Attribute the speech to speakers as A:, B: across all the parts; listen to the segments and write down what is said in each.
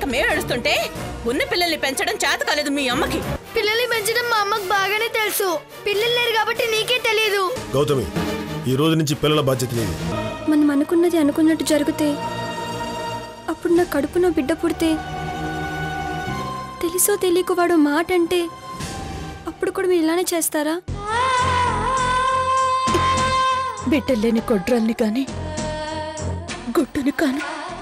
A: మేము ఏడుస్తుంటే ఉన్న పిల్లల్ని పెంచడం చేత కాలేదు మీ అమ్మకి
B: పిల్లల్ని పెంచడం మా అమ్మకు బాగానే తెలుసు పిల్లలు లేరు కాబట్టి నీకే తెలియదు
C: గౌతమి ఈ రోజు నుంచి పిల్లల బాధ్యత నీది
D: మనం అనుకున్నది అనుకున్నట్టు జరిగితే అప్పుడు నా కడుపున బిడ్డ పుడితే తెలుసో తెలియక వాడు మాట అంటే అప్పుడు కూడా మీరు ఇలానే చేస్తారా
A: బిడ్డలేని కొడ్రల్ని కాని గుడ్డుని కాను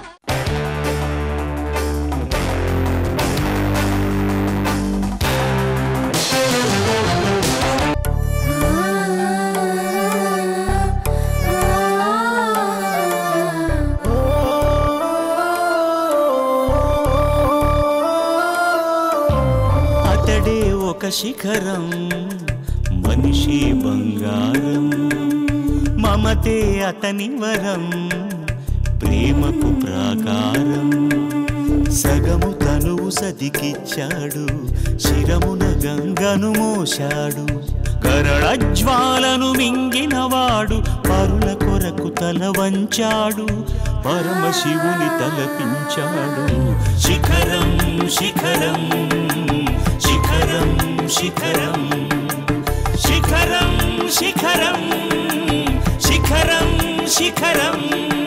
E: అతడే ఒక శిఖరం మనిషి బంగారం మమతే అతని వరం ప్రేమకు ప్రాకారం సగము తనువు సతికిచ్చాడు శిరమున గంగను మోశాడు కరళజ్వాలను మింగినవాడు పరుల కొరకు తల వంచాడు పరమశివుని తలపించాడు శిఖరం శిఖరం శిఖరం శిఖరం శిఖరం శిఖరం శిఖరం శిఖరం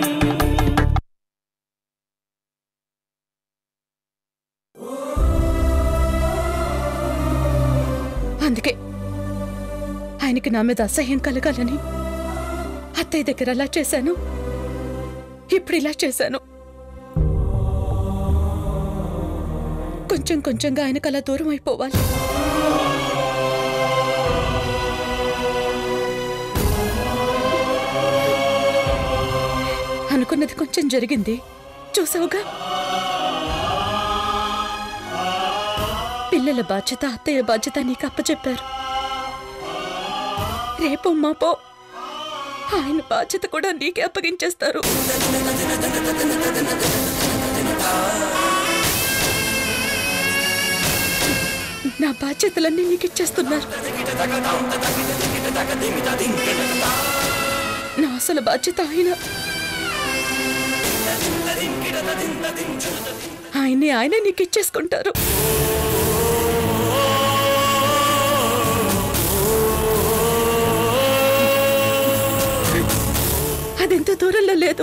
A: అందుకే ఆయనకి నా మీద అసహ్యం కలగాలని అత్తయ్య దగ్గర అలా చేశాను ఇప్పుడు ఇలా చేశాను కొంచెం కొంచెంగా ఆయనకు అలా దూరం అయిపోవాలి అనుకున్నది కొంచెం జరిగింది చూసావుగా పిల్లల బాధ్యత అత్తయ్య బాధ్యత నీకు అప్పచెప్పారు రేపు మాపో ఆయన బాధ్యత కూడా నీకే అప్పగించేస్తారు నా బాధ్యతలన్నీ నీకు ఇచ్చేస్తున్నారు నా అసలు బాధ్యత ఆయన ఆయన్ని ఆయన నీకు ఇచ్చేసుకుంటారు అదెంత దూరంలో లేదు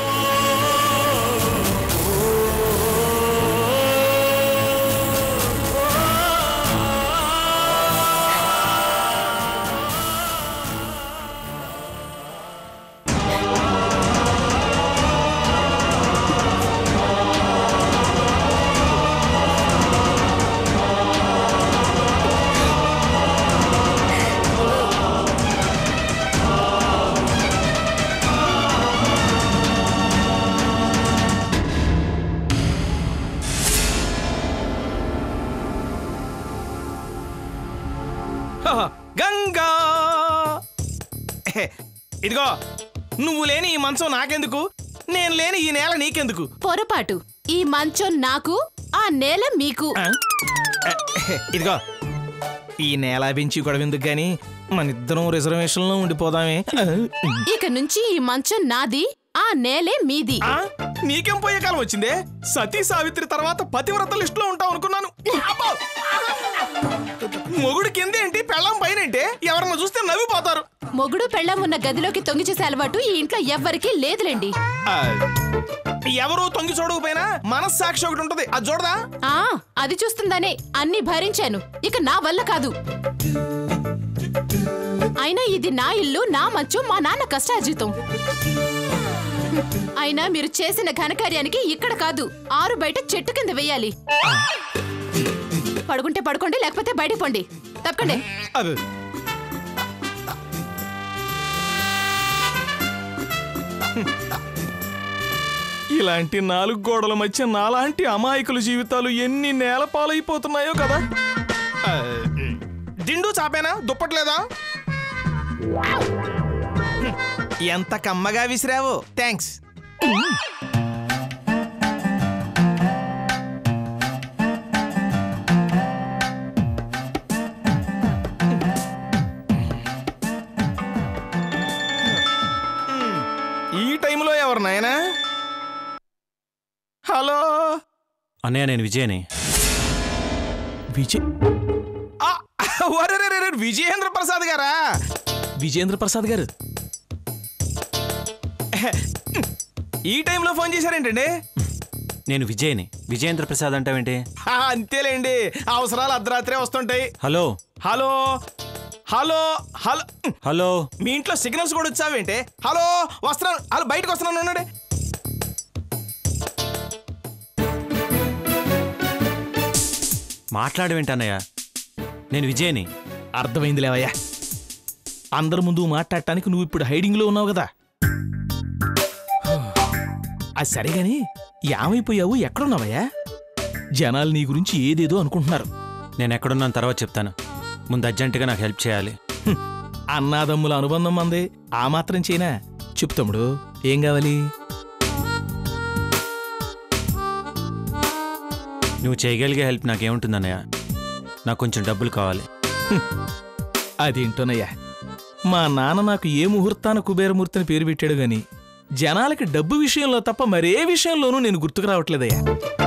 F: గంగా ఇదిగో నువ్వు లేని ఈ మంచం నాకెందుకు నేను లేని ఈ నేల నీకెందుకు
G: పొరపాటు ఈ మంచం నాకు ఆ నేల మీకు
F: ఆ? ఇదిగో ఈ నేల బెంచి కూడా ఎందుకు గాని మన ఇద్దరం రిజర్వేషన్లో ఉండిపోదామే
G: ఇక నుంచి ఈ మంచం నాది ఆ నేలే మీది
F: ఆ? నీకేం పోయే కాలం వచ్చిందే సతీ సావిత్రి తర్వాత పతివ్రత లిస్ట్ లో ఉంటావు అనుకున్నాను అబ్బో! మొగుడు కిందేంటి పెళ్ళం పైన ఏంటి ఎవరన్నా చూస్తే నవ్విపోతారు
G: మొగుడు పెళ్ళం ఉన్న గదిలోకి తొంగి చేసే అలవాటు ఈ ఇంట్లో ఎవ్వరికీ లేదులేండి
F: ఆ, ఎవరు తొంగి చూడకపోయినా మనస్సాక్షి ఒకటి ఉంటది అది చూడదా
G: ఆ అది చూస్తుందనే అన్ని భరించాను ఇక నా వల్ల కాదు అయినా ఇది నా ఇల్లు నా మంచం మా నాన్న కష్టార్జితం అయినా మీరు చేసిన ఘనకార్యానికి ఇక్కడ కాదు ఆరు బయట చెట్టు కింద వెయ్యాలి పడుకుంటే పడుకోండి లేకపోతే బయట పొండి తప్పకండి
F: అబ్బో. ఇలాంటి నాలుగు గోడల మధ్య నాలాంటి అమాయకుల జీవితాలు ఎన్ని నేల పాలైపోతున్నాయో కదా ఆ, దిండు చాపేనా దుప్పట్లేదా ఎంత కమ్మగా విసిరావు థ్యాంక్స్ ఈ టైంలో ఎవరు నాయనా హలో
E: అన్నయ్య నేను విజయని
F: విజయ్ ఆ, ఒరే, రే, రే, రే, విజయేంద్ర ప్రసాద్ గారా విజయేంద్ర ప్రసాద్ గారు ఈ టైంలో ఫోన్ చేశారేంటండి
E: నేను విజయ్ని విజయేంద్ర ప్రసాద్ అంటావేంటి
F: ఆ, అంతేలేండి అవసరాలు అర్ధరాత్రే వస్తుంటాయి
E: hello
F: hello hello hello
E: hello
F: మీ ఇంట్లో సిగ్నల్స్ కూడా వచ్చావేంటి హలో వస్తున్నాను హలో బయటకు వస్తున్నాను ఉన్నాడే
E: మాట్లాడవేంటి అన్నయ్య నేను విజయ్ని
F: అర్థమైంది లేవయ్యా అందరి ముందు మాట్లాడటానికి నువ్వు ఇప్పుడు హైడింగ్లో ఉన్నావు కదా అది సరే గాని ఏమైపోయావు ఎక్కడున్నావయ్యా జనాలు నీ గురించి ఏదేదో అనుకుంటున్నారు
E: నేను ఎక్కడున్నాను తర్వాత చెప్తాను ముందు అర్జెంటుగా నాకు హెల్ప్ చేయాలి
F: హ్మ్. అన్నాదమ్ముల అనుబంధం మంది ఆ మాత్రం చేయనా చెప్పు తమ్ముడు ఏం కావాలి
E: నువ్వు చేయగలిగే హెల్ప్ నాకేముంటుంది అన్నయ్య నాకు కొంచెం డబ్బులు కావాలి
F: అదేంటోనయ్యా మా నాన్న నాకు ఏ ముహూర్తాన కుబేరమూర్తిని పేరు పెట్టాడు గాని జనాలకి డబ్బు విషయంలో తప్ప మరే విషయంలోనూ నేను గుర్తుకు రావట్లేదయ్యా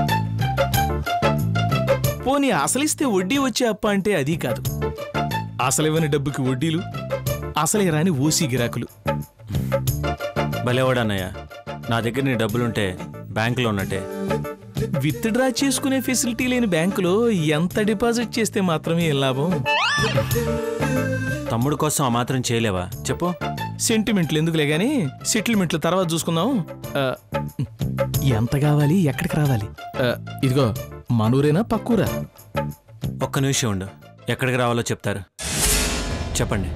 F: పోనీ అసలిస్తే వడ్డీ వచ్చే అప్ప అంటే అది కాదు అసలివ్వని డబ్బుకి వడ్డీలు అసలే రాని ఓసీ గిరాకులు
E: భలేవాడు అన్నయ్య నా దగ్గర నీ డబ్బులుంటే బ్యాంకులో ఉన్నట్టే
F: విత్ డ్రా చేసుకునే ఫెసిలిటీ లేని బ్యాంకులో ఎంత డిపాజిట్ చేస్తే మాత్రమే ఏం లాభం
E: తమ్ముడు కోసం ఆ మాత్రం చేయలేవా చెప్పు
F: సెంటిమెంట్లు ఎందుకులే గాని సెటిల్మెంట్లు తర్వాత చూసుకుందాం ఆ, ఎంత కావాలి ఎక్కడికి రావాలి ఆ, ఇదిగో మనూరేనా పక్కూరా
E: ఒక్క నిమిషం ఉండు ఎక్కడికి రావాలో చెప్తారు చెప్పండి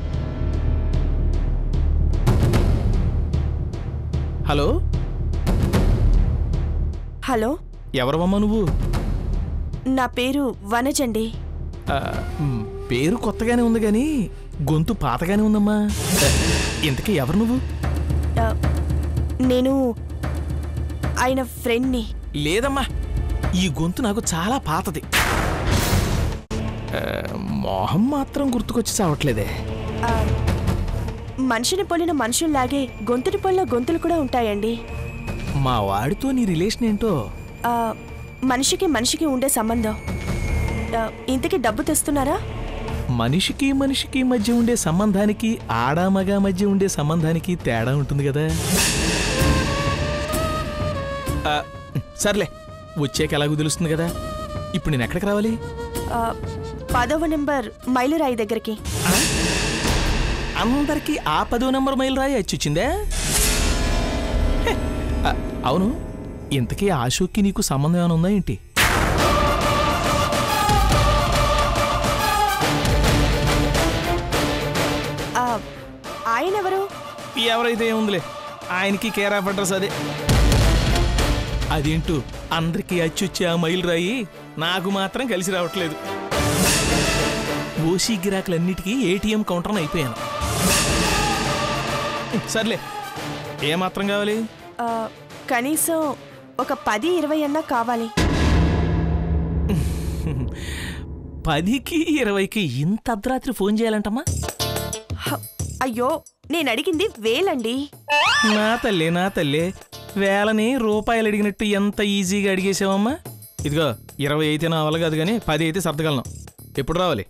F: హలో
A: హలో
F: ఎవరమ్మా నువ్వు
A: నా పేరు వనజండి
F: ఆ, మ్, పేరు కొత్తగానే ఉంది గాని గొంతు పాతగానే ఉందమ్మా ఆ, ఇంతకీ ఎవరు నువ్వు
A: ఆ, నేను ఆయన ఫ్రెండ్ని
F: లేదమ్మా ఈ గొంతు నాకు చాలా పాతది ఆ, మొహం మాత్రం గుర్తుకొచ్చి చావట్లేదే
A: ఆ, మనిషిని పోలిన మనుషుల్లాగే గొంతుని పోలిన గొంతులు కూడా ఉంటాయండి
F: మా వాడితో నీ రిలేషన్ ఏంటో
A: ఆ, మనిషికి మనిషికి ఉండే సంబంధం ఆ, ఇంతకీ డబ్బు తెస్తున్నారా
F: మనిషికి మనిషికి మధ్య ఉండే సంబంధానికి ఆడా మగ మధ్య ఉండే సంబంధానికి తేడా ఉంటుంది కదా ఆ, సర్లే వచ్చాక ఎలాగో తెలుస్తుంది కదా ఇప్పుడు నేను ఎక్కడికి రావాలి
A: ఆ, పదవ నెంబర్ మైలురాయి దగ్గరికి
F: అందరికీ ఆ పదో నెంబర్ మైలు రాయి వచ్చిచ్చిందే హే, ఆ, అవును ఇంతకీ ఆశోక్కి నీకు సంబంధం ఏమైనా ఉందా ఏంటి
A: ఆ, ఆయన ఎవరు
F: ఎవరైతే ఏముందిలే ఆయనకి కేర్ ఆఫ్ అడ్రస్ అదే అదేంటూ అందరికీ అచ్చొచ్చే ఆ మైలు రాయి నాకు మాత్రం కలిసి రావట్లేదు ఓసీ గిరాకులన్నిటికీ ఏటీఎం కౌంటర్ని అయిపోయాను సర్లే ఏ మాత్రం కావాలి
A: ఆ, కనీసం ఒక పది ఇరవై అన్నా కావాలి
F: పదికి ఇరవైకి ఇంత అర్ధరాత్రి ఫోన్ చేయాలంటమ్మా
A: హ, అయ్యో నేను అడిగింది వేలండి
F: నా తల్లే నా తల్లే వేలని రూపాయలు అడిగినట్టు ఎంత ఈజీగా అడిగేసావమ్మా ఇదిగో ఇరవై అయితే నా వల్ల కాదు కానీ పది అయితే సర్దగలను ఎప్పుడు రావాలి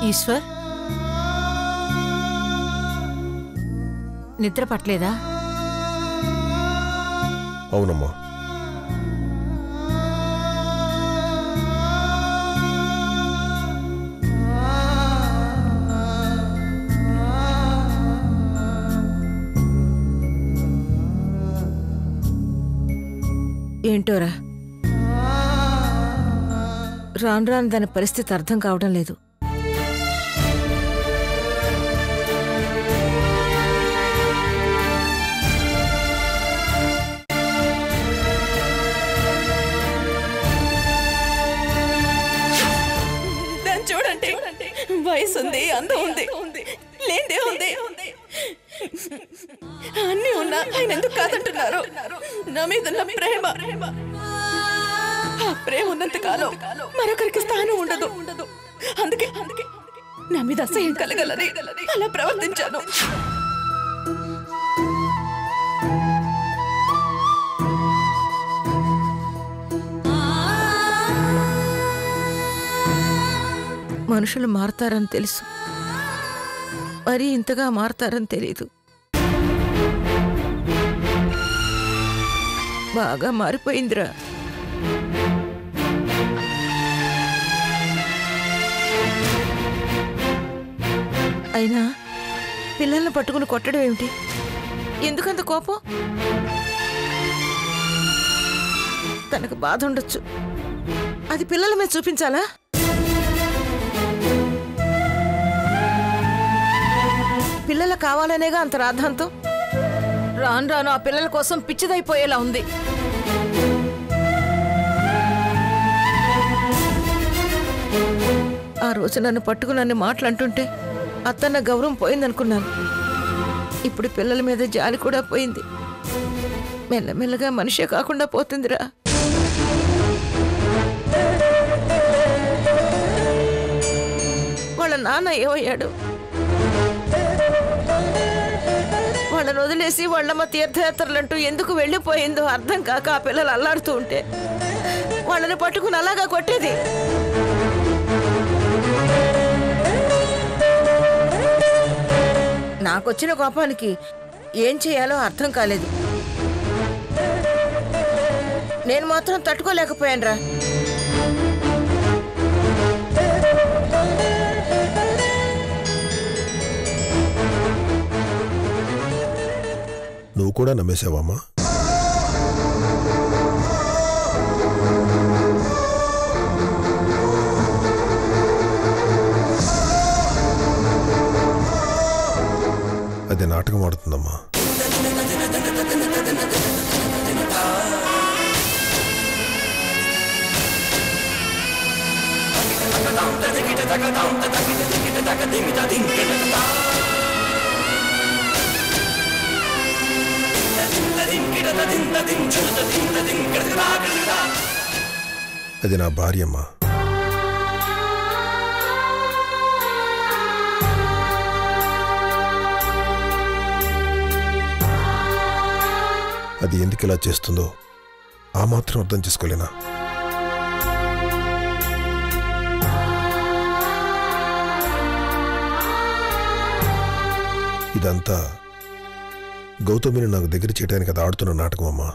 G: ఈశ్వర్ నిద్ర పట్టలేదా
C: అవునమ్మా
H: ఏంటోరా రాను రాను దాని పరిస్థితి అర్థం కావడం లేదు
A: దాన్ని చూడండి వయసు ఉంది అందం ఉంది లేదే ఉంది అన్నీ ఉన్నా ఆయన ఎందుకు కాదంటున్నారు నా మీద ఉన్న ప్రేమ ఆ ప్రేమ ఉన్నంత కాలం మరొకరికి స్థానం ఉండదు అందుకే అందుకే నా మీద అసహ్యం కలగలని అలా ప్రవర్తించాను
H: మనుషులు మారతారని తెలుసు మరీ ఇంతగా మారతారని తెలీదు బాగా మారిపోయిందిరా అయినా పిల్లల్ని పట్టుకుని కొట్టడం ఏమిటి ఎందుకంత కోపం తనకు బాధ ఉండొచ్చు అది పిల్లల మీద చూపించాలా పిల్లలు కావాలనేగా అంత రాద్ధాంతం రాను రాను ఆ పిల్లల కోసం పిచ్చిదైపోయేలా ఉంది ఆ రోజు నన్ను పట్టుకుని నన్ను మాటలంటుంటే అత్తన్న గౌరవం పోయిందనుకున్నాను ఇప్పుడు పిల్లల మీద జాలి కూడా పోయింది మెల్లమెల్లగా మనిషే కాకుండా పోతుందిరా వాళ్ళ నాన్న ఏమయ్యాడు వాళ్ళని వదిలేసి వాళ్ళమ్మ తీర్థయాత్రలంటూ ఎందుకు వెళ్ళిపోయిందో అర్థం కాక ఆ పిల్లలు అల్లాడుతూ ఉంటే వాళ్ళని పట్టుకుని అలాగా కొట్టేది నాకొచ్చిన కోపానికి ఏం చేయాలో అర్థం కాలేదు నేను మాత్రం తట్టుకోలేకపోయానురా
C: నువ్వు కూడా నమ్మేశావమ్మా అది నాటకం ఆడుతుందమ్మా అది నా భార్యమ్మా అది ఎందుకు ఇలా చేస్తుందో ఆ మాత్రం అర్థం చేసుకోలేనా ఇదంతా గౌతమిని నాకు దగ్గర చేయడానికి అది ఆడుతున్న నాటకం అమ్మా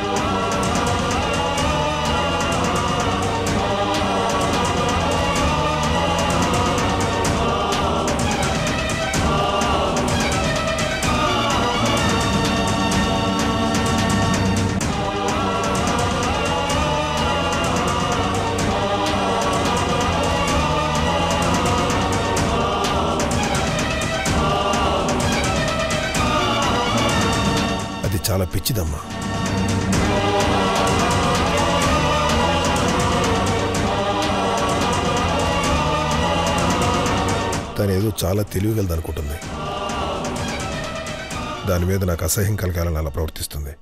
C: అది చాలా పిచ్చిదమ్మా తను ఏదో చాలా తెలివిగలదనుకుంటుంది దాని మీద నాకు అసహ్యం కలగాలని అలా ప్రవర్తిస్తుంది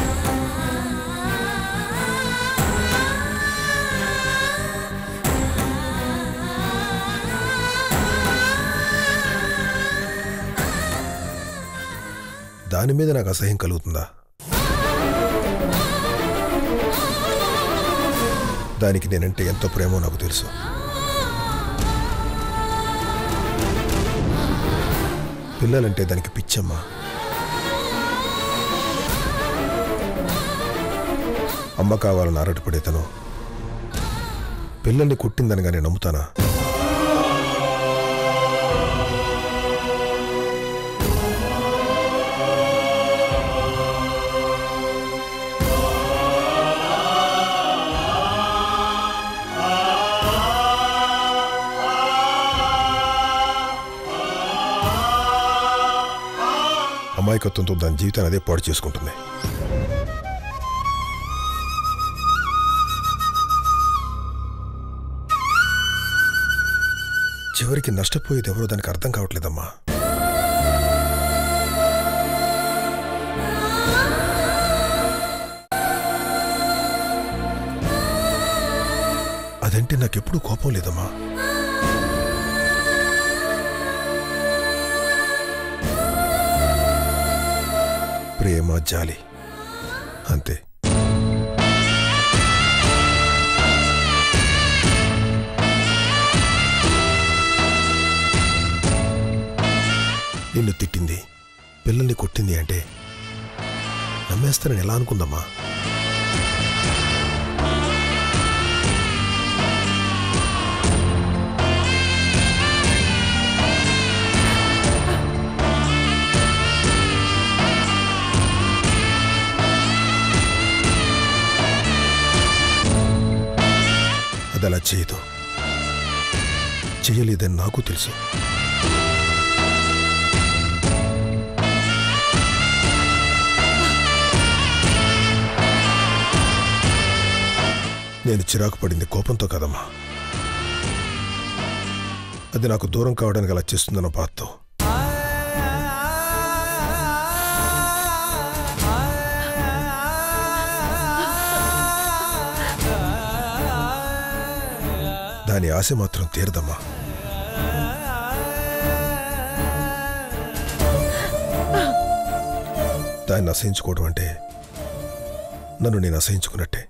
C: దాని మీద నాకు అసహ్యం కలుగుతుందా దానికి నేనంటే ఎంతో ప్రేమో నాకు తెలుసు పిల్లలంటే దానికి పిచ్చమ్మా అమ్మ కావాలని ఆరాటపడేతను పిల్లల్ని కొట్టిందని కానీ నమ్ముతానా అమాయకత్వంతో దాని జీవితాన్ని అదే పాడు చేసుకుంటుంది చివరికి నష్టపోయేది ఎవరో దానికి అర్థం కావట్లేదమ్మా అదంటే నాకెప్పుడూ కోపం లేదమ్మా ప్రేమ జాలి అంతే నిన్ను తిట్టింది పిల్లల్ని కొట్టింది అంటే నమ్మేస్తానని ఎలా అనుకుందమ్మా అది అలా చేయదు చేయలేదని నాకు తెలుసు నేను చిరాకు పడింది కోపంతో కదమ్మా అది నాకు దూరం కావడానికి అలా చేస్తుందన్న బాధతో దాని ఆశ మాత్రం తీరదమ్మా దాన్ని అసహించుకోవడం అంటే నన్ను నేను అసహించుకున్నట్టే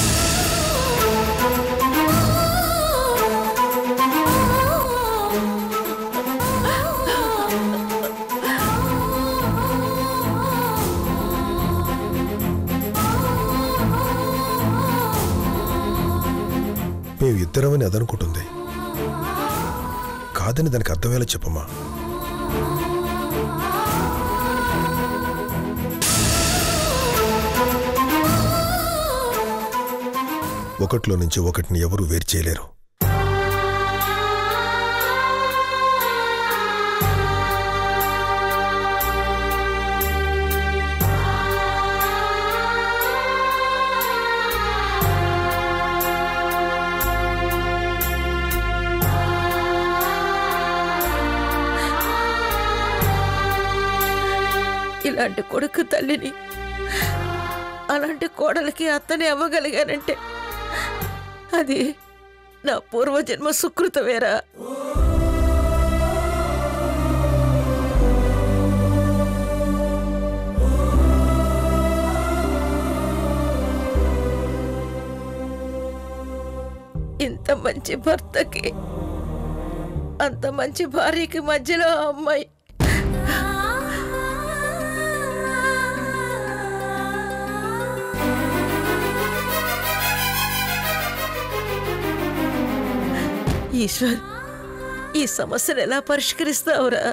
C: మేము ఇద్దరమని అదనుకుంటుంది కాదని దానికి అర్థమయ్యేలా చెప్పమ్మా ఒకటిలో నుంచి ఒకటిని ఎవరూ వేరు చేయలేరు
H: ఇలాంటి కొడుకు తల్లిని అలాంటి కోడలికి అత్తని అవ్వగలిగానంటే అది నా పూర్వజన్మ సుకృతమేరా ఇంత మంచి భర్తకి అంత మంచి భార్యకి మధ్యలో ఆ అమ్మాయి ఈశ్వర్ ఈ సమస్యను ఎలా పరిష్కరిస్తావురా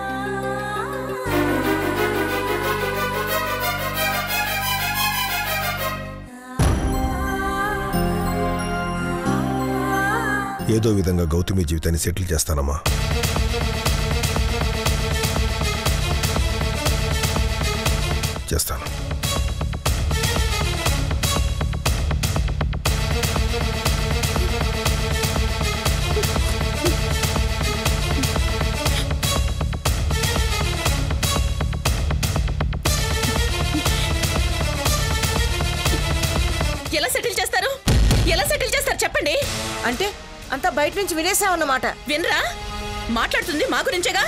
C: ఏదో విధంగా గౌతమి జీవితాన్ని సెటిల్ చేస్తానమ్మా చేస్తాను
A: ఎలా సెటిల్ చేస్తారు ఎలా సెటిల్ చేస్తారు చెప్పండి
H: అంటే అంతా బయట నుంచి వినేసావన్నమాట
A: వినరా మాట్లాడుతుంది మా గురించేగా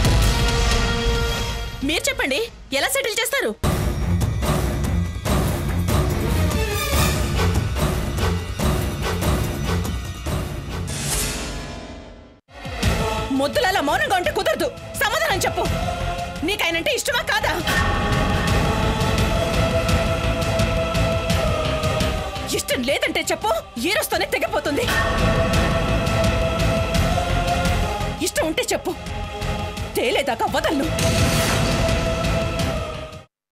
A: మీరు చెప్పండి ఎలా సెటిల్ చేస్తారు మొద్దులు అలా మౌనంగా ఉంటే కుదరదు సమాధానం చెప్పు నేనంటే ఇష్టమా కాదా ఇష్టం లేదంటే చెప్పు ఈ రోజుతోనే తెగిపోతుంది ఇష్టం ఉంటే చెప్పు తేలేదాకా వదలను